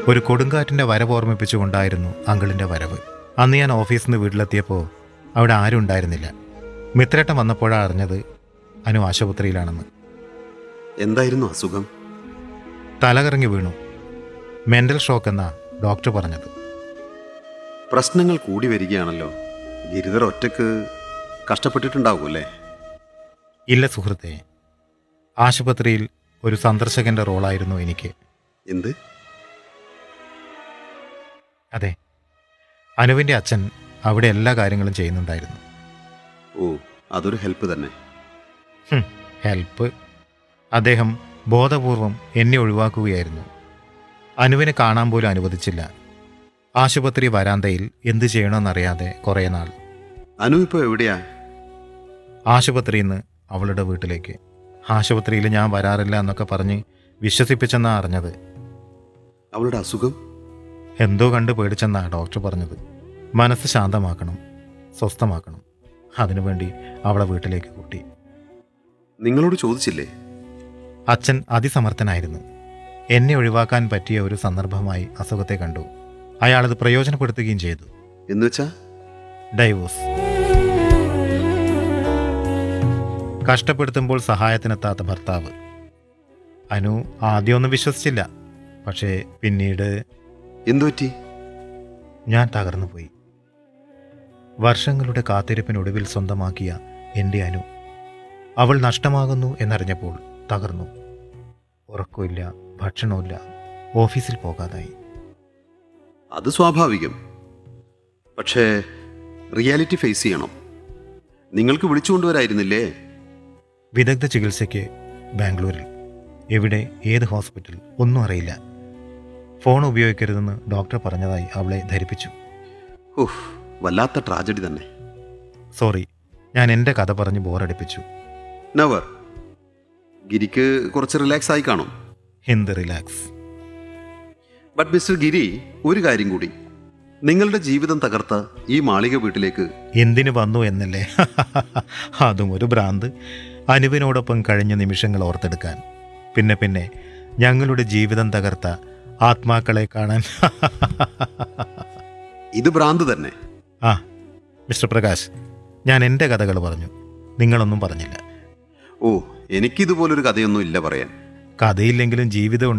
ഒരു കൊടുങ്കാറ്റിൻ്റെ വരവ് ഓർമ്മിപ്പിച്ചുകൊണ്ടായിരുന്നു അങ്കിളിൻ്റെ വരവ് അന്ന് ഞാൻ ഓഫീസിൽ നിന്ന് വീട്ടിലെത്തിയപ്പോൾ അവിടെ ആരും ഉണ്ടായിരുന്നില്ല മിത്രേട്ടൻ വന്നപ്പോഴാണ് അറിഞ്ഞത് അനു ആശുപത്രിയിലാണെന്ന് എന്തായിരുന്നു അസുഖം തലകറങ്ങി വീണു മെൻ്റൽ ഷോക്ക് എന്നാ ഡോക്ടർ പറഞ്ഞത് പ്രശ്നങ്ങൾ കൂടി വരികയാണല്ലോ ഗിരിധർ ഒറ്റക്ക് കഷ്ടപ്പെട്ടിട്ടുണ്ടാകുമല്ലേ ഇല്ല സുഹൃത്തെ ആശുപത്രിയിൽ ഒരു സന്ദർശകൻ്റെ റോളായിരുന്നു എനിക്ക് എന്ത് അതെ അനുവിൻ്റെ അച്ഛൻ അവിടെ എല്ലാ കാര്യങ്ങളും ചെയ്യുന്നുണ്ടായിരുന്നു ഓ അതൊരു ഹെൽപ്പ് തന്നെ ഹും, ഹെൽപ്പ് അദ്ദേഹം ബോധപൂർവം എന്നെ ഒഴിവാക്കുകയായിരുന്നു അനുവിനെ കാണാൻ പോലും അനുവദിച്ചില്ല ആശുപത്രി വരാന്തയിൽ എന്തു ചെയ്യണമെന്നറിയാതെ കുറേ നാൾ അനു ഇപ്പോൾ എവിടെയാ ആശുപത്രിയിൽ നിന്ന് അവളുടെ വീട്ടിലേക്ക് ആശുപത്രിയിൽ ഞാൻ വരാറില്ല എന്നൊക്കെ പറഞ്ഞ് വിശ്വസിപ്പിച്ചെന്നാ അറിഞ്ഞത് അവളുടെ അസുഖം എന്തോ കണ്ട് പേടിച്ചെന്നാ ഡോക്ടർ പറഞ്ഞത് മനസ്സ് ശാന്തമാക്കണം സ്വസ്ഥമാക്കണം അതിനുവേണ്ടി അവളെ വീട്ടിലേക്ക് കൂട്ടി നിങ്ങളോട് ചോദിച്ചില്ലേ അച്ഛൻ അതിസമർത്ഥനായിരുന്നു എന്നെ ഒഴിവാക്കാൻ പറ്റിയ ഒരു സന്ദർഭമായി അസുഖത്തെ കണ്ടു അയാളത് പ്രയോജനപ്പെടുത്തുകയും ചെയ്തു എന്നുവെച്ചാ ഡൈവോഴ്സ് കഷ്ടപ്പെടുത്തുമ്പോൾ സഹായത്തിനെത്താത്ത ഭർത്താവ് അനു ആദ്യമൊന്നും വിശ്വസിച്ചില്ല പക്ഷേ പിന്നീട് എന്തുപറ്റി ഞാൻ തകർന്നു പോയി വർഷങ്ങളുടെ കാത്തിരിപ്പിനൊടുവിൽ സ്വന്തമാക്കിയ എൻ്റെ അനു അവൾ നഷ്ടമാകുന്നു എന്നറിഞ്ഞപ്പോൾ തകർന്നു ഉറക്കമില്ല ഭക്ഷണമില്ല ഓഫീസിൽ പോകാതായി അത് സ്വാഭാവികം പക്ഷേ റിയാലിറ്റി ഫേസ് ചെയ്യണം നിങ്ങൾക്ക് വിളിച്ചുകൊണ്ടുവരായിരുന്നില്ലേ വിദഗ്ധ ചികിത്സയ്ക്ക് ബാംഗ്ലൂരിൽ എവിടെ ഏത് ഹോസ്പിറ്റൽ ഒന്നും അറിയില്ല ഫോൺ ഉപയോഗിക്കരുതെന്ന് ഡോക്ടർ പറഞ്ഞതായി അവളെ ധരിപ്പിച്ചു ഓഹ് വല്ലാത്ത ട്രാജഡി തന്നെ സോറി ഞാൻ എൻ്റെ കഥ പറഞ്ഞ് ബോറടിപ്പിച്ചു നവർ ഗിരിക്ക് കുറച്ച് റിലാക്സ് ആയി കാണും ഹിന്ദി റിലാക്സ് ബട്ട് മിസ്റ്റർ ഗിരി ഒരു കാര്യം കൂടി നിങ്ങളുടെ ജീവിതം തകർത്ത ഈ മാളിക വീട്ടിലേക്ക് എന്തിനു വന്നു എന്നല്ലേ അതും ഒരു ഭ്രാന്ത് അനുവിനോടൊപ്പം കഴിഞ്ഞ നിമിഷങ്ങൾ ഓർത്തെടുക്കാൻ പിന്നെ പിന്നെ ഞങ്ങളുടെ ജീവിതം തകർത്ത ആത്മാക്കളെ കാണാൻ ഇത് ഭ്രാന്ത് തന്നെ ആ മിസ്റ്റർ പ്രകാശ് ഞാൻ എൻ്റെ കഥകൾ പറഞ്ഞു നിങ്ങളൊന്നും പറഞ്ഞില്ല ഓ എനിക്കിതുപോലൊരു കഥയൊന്നും ഇല്ല പറയാൻ കഥയില്ലെങ്കിലും ജീവിതം